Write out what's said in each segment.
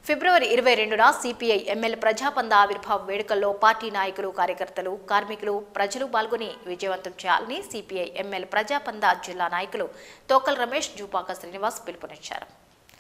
ఫిబ్రవరి ఇరవై రెండున CPI MLA ప్రజాపంద ఆవిర్భావ వేడుకల్లో పార్టీ నాయకులు కార్యకర్తలు కార్మికులు ప్రజలు పాల్గొని విజయవంతం చేయాలని సిపిఐ ఎమ్మెల్యే ప్రజాపంద జిల్లా నాయకులు తోకల్ రమేష్ జూపాక శ్రీనివాస్ పిలుపునిచ్చారు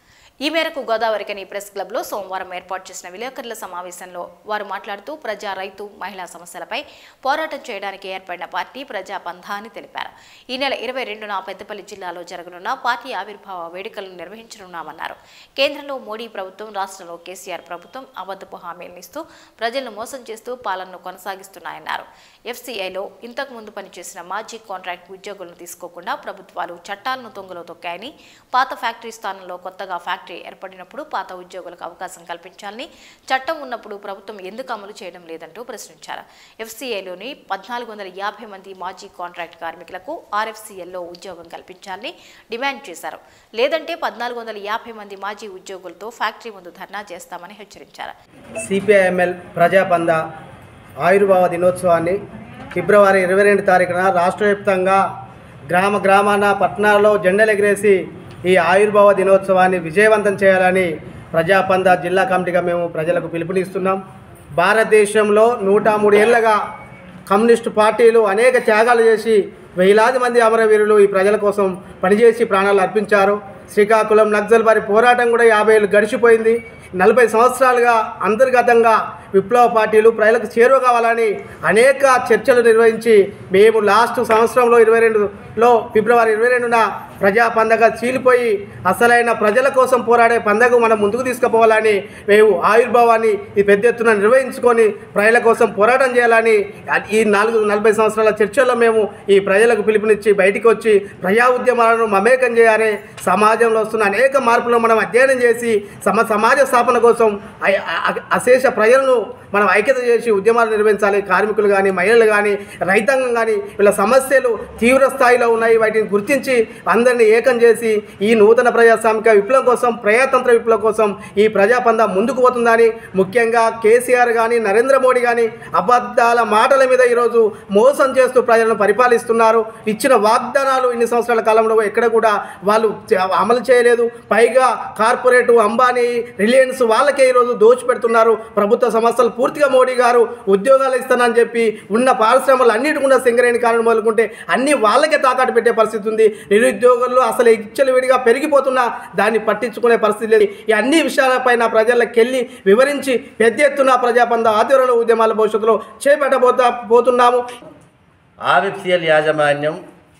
ఈ మేరకు గోదావరికని ప్రెస్ క్లబ్లో సోమవారం ఏర్పాటు చేసిన విలేకరుల సమావేశంలో వారు మాట్లాడుతూ ప్రజా రైతు మహిళా సమస్యలపై పోరాటం చేయడానికి ఏర్పడిన పార్టీ ప్రజా పంథా అని తెలిపారు ఈ నెల ఇరవై రెండున పెద్దపల్లి జిల్లాలో జరగనున్న పార్టీ ఆవిర్భావ వేడుకలను నిర్వహించనున్నామన్నారు కేంద్రంలో మోడీ ప్రభుత్వం రాష్ట్రంలో కేసీఆర్ ప్రభుత్వం అబద్ధపు హామీలను ఇస్తూ ప్రజలను మోసం చేస్తూ పాలనను కొనసాగిస్తున్నాయన్నారు ఎఫ్సీఐలో ఇంతకు ముందు పనిచేసిన మాజీ కాంట్రాక్ట్ ఉద్యోగులను తీసుకోకుండా ప్రభుత్వాలు చట్టాలను తొంగలో తొక్కాయని పాత ఫ్యాక్టరీ స్థానంలో కొత్తగా ఫ్యాక్టరీ ఏర్పడినప్పుడు పాత ఉద్యోగులకు అవకాశం కల్పించాలని చట్టం ఉన్నప్పుడు ప్రభుత్వం ఎందుకు అమలు చేయడం లేదంటూ ప్రశ్నించారు ఎఫ్సీఐలోని పద్నాలుగు వందల యాభై మంది మాజీ కాంట్రాక్ట్ కార్మికులకు ఆర్ఎఫ్సీఎల్లో ఉద్యోగం కల్పించాలని డిమాండ్ చేశారు లేదంటే పద్నాలుగు వందల యాభై మంది మాజీ ఉద్యోగులతో ఫ్యాక్టరీ ముందు ధర్నా చేస్తామని హెచ్చరించారు సిపిఐఎంఎల్ ప్రజాపంద ఆయుర్భావ దినోత్సవాన్ని ఫిబ్రవరి ఇరవై రెండు తారీఖున రాష్ట్ర వ్యాప్తంగా గ్రామ గ్రామాన పట్టణాల్లో జెండలు ఎగిరేసి ఈ ఆయుర్భావ దినోత్సవాన్ని విజయవంతం చేయాలని ప్రజాపంద జిల్లా కమిటీగా మేము ప్రజలకు పిలుపునిస్తున్నాం భారతదేశంలో నూట మూడు ఏళ్ళగా కమ్యూనిస్టు పార్టీలు అనేక త్యాగాలు చేసి వేలాది మంది అమరవీరులు ఈ ప్రజల కోసం పనిచేసి ప్రాణాలు అర్పించారు శ్రీకాకుళం నక్సల్ వారి పోరాటం కూడా యాభై ఏళ్ళు గడిచిపోయింది నలభై సంవత్సరాలుగా అంతర్గతంగా విప్లవ పార్టీలు ప్రజలకు చేరువ కావాలని అనేక చర్చలు నిర్వహించి మేము లాస్ట్ సంవత్సరంలో ఇరవై రెండులో ఫిబ్రవరి ఇరవై రెండున ప్రజా పండగ చీలిపోయి అసలైన ప్రజల కోసం పోరాడే పండగ మనం ముందుకు తీసుకుపోవాలని మేము ఆయుర్భావాన్ని ఈ పెద్ద ఎత్తున నిర్వహించుకొని ప్రజల కోసం పోరాటం చేయాలని ఈ నాలుగు నలభై సంవత్సరాల చర్చల్లో మేము ఈ ప్రజలకు పిలుపునిచ్చి బయటికి వచ్చి ప్రజా ఉద్యమాలను మమేకం చేయాలి సమాజంలో వస్తున్న అనేక మార్పులను మనం అధ్యయనం చేసి సమ సమాజ స్థాపన కోసం అ- అ- అశేష ప్రజలను మనం ఐక్యత చేసి ఉద్యమాలు నిర్వహించాలి కార్మికులు కానీ మహిళలు కానీ రైతాంగం కానీ వీళ్ళ సమస్యలు తీవ్ర స్థాయిలో ఉన్నాయి వాటిని గుర్తించి అందరినీ ఏకం చేసి ఈ నూతన ప్రజాస్వామిక విప్లవం కోసం ప్రజాతంత్ర విప్లవం కోసం ఈ ప్రజాపంద ముందుకు పోతుందని ముఖ్యంగా కేసీఆర్ కానీ నరేంద్ర మోడీ కానీ అబద్ధాల మాటల మీద ఈరోజు మోసం చేస్తూ ప్రజలను పరిపాలిస్తున్నారు ఇచ్చిన వాగ్దానాలు ఇన్ని సంవత్సరాల కాలంలో ఎక్కడ కూడా వాళ్ళు చ- అమలు చేయలేదు పైగా కార్పొరేట్ అంబానీ రిలయన్స్ వాళ్ళకే ఈరోజు దోచిపెడుతున్నారు ప్రభుత్వ సంస్థలు పూర్తిగా మోడీ గారు ఉద్యోగాలు ఇస్తానని చెప్పి ఉన్న పారిశ్రమలు అన్నిటి కూడా సింగరేణి కారణం మొదలుకుంటే అన్ని వాళ్ళకే తాకట్టు పెట్టే పరిస్థితి ఉంది నిరుద్యోగులు అసలు ఇచ్చలు విడిగా పెరిగిపోతున్నా దాన్ని పట్టించుకునే పరిస్థితి లేదు ఈ అన్ని విషయాలపైన ప్రజలకు వెళ్ళి వివరించి పెద్ద ఎత్తున ప్రజాబంధ ఆధ్వర్యంలో ఉద్యమాల భవిష్యత్తులో చేపట్టబోతా పోతున్నాము ఆర్ఎఫ్సిఎల్ యాజమాన్యం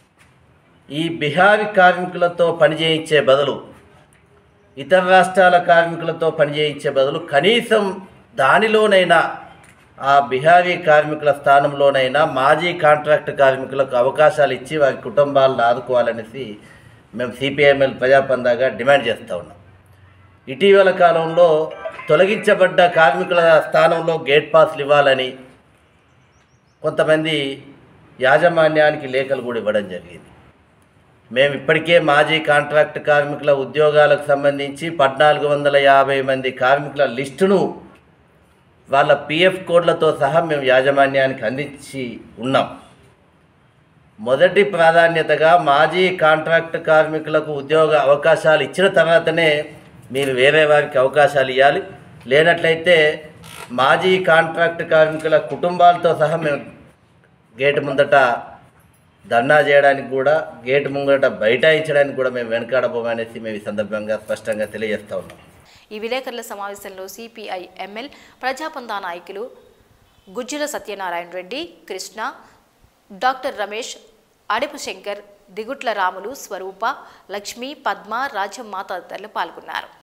ఈ బిహారీ కార్మికులతో పనిచేయించే బదులు ఇతర రాష్ట్రాల కార్మికులతో పనిచేయించే బదులు కనీసం దానిలోనైనా ఆ బిహారీ కార్మికుల స్థానంలోనైనా మాజీ కాంట్రాక్ట్ కార్మికులకు అవకాశాలు ఇచ్చి వారి కుటుంబాలను ఆదుకోవాలనేసి మేము సిపిఐఎంఎల్ ప్రజాపందాగా డిమాండ్ చేస్తూ ఉన్నాం ఇటీవల కాలంలో తొలగించబడ్డ కార్మికుల స్థానంలో గేట్ పాస్లు ఇవ్వాలని కొంతమంది యాజమాన్యానికి లేఖలు కూడా ఇవ్వడం జరిగింది మేము ఇప్పటికే మాజీ కాంట్రాక్ట్ కార్మికుల ఉద్యోగాలకు సంబంధించి పద్నాలుగు వందల యాభై మంది కార్మికుల లిస్టును వాళ్ళ పిఎఫ్ కోడ్లతో సహా మేము యాజమాన్యానికి అందించి ఉన్నాం మొదటి ప్రాధాన్యతగా మాజీ కాంట్రాక్ట్ కార్మికులకు ఉద్యోగ అవకాశాలు ఇచ్చిన తర్వాతనే మీరు వేరే వారికి అవకాశాలు ఇవ్వాలి లేనట్లయితే మాజీ కాంట్రాక్ట్ కార్మికుల కుటుంబాలతో సహా మేము గేటు ముందట ధర్నా చేయడానికి కూడా గేటు ముంగట బైఠాయించడానికి కూడా మేము వెనకాడబోమనేసి మేము ఈ సందర్భంగా స్పష్టంగా తెలియజేస్తా ఉన్నాం ఈ విలేకరుల సమావేశంలో సిపిఐ ఎంఎల్ ప్రజాపందా నాయకులు గుజ్జుల సత్యనారాయణ రెడ్డి కృష్ణ డాక్టర్ రమేష్ అడిపు శంకర్ దిగుట్ల రాములు స్వరూప లక్ష్మి పద్మ రాజమ్మ తదితరులు పాల్గొన్నారు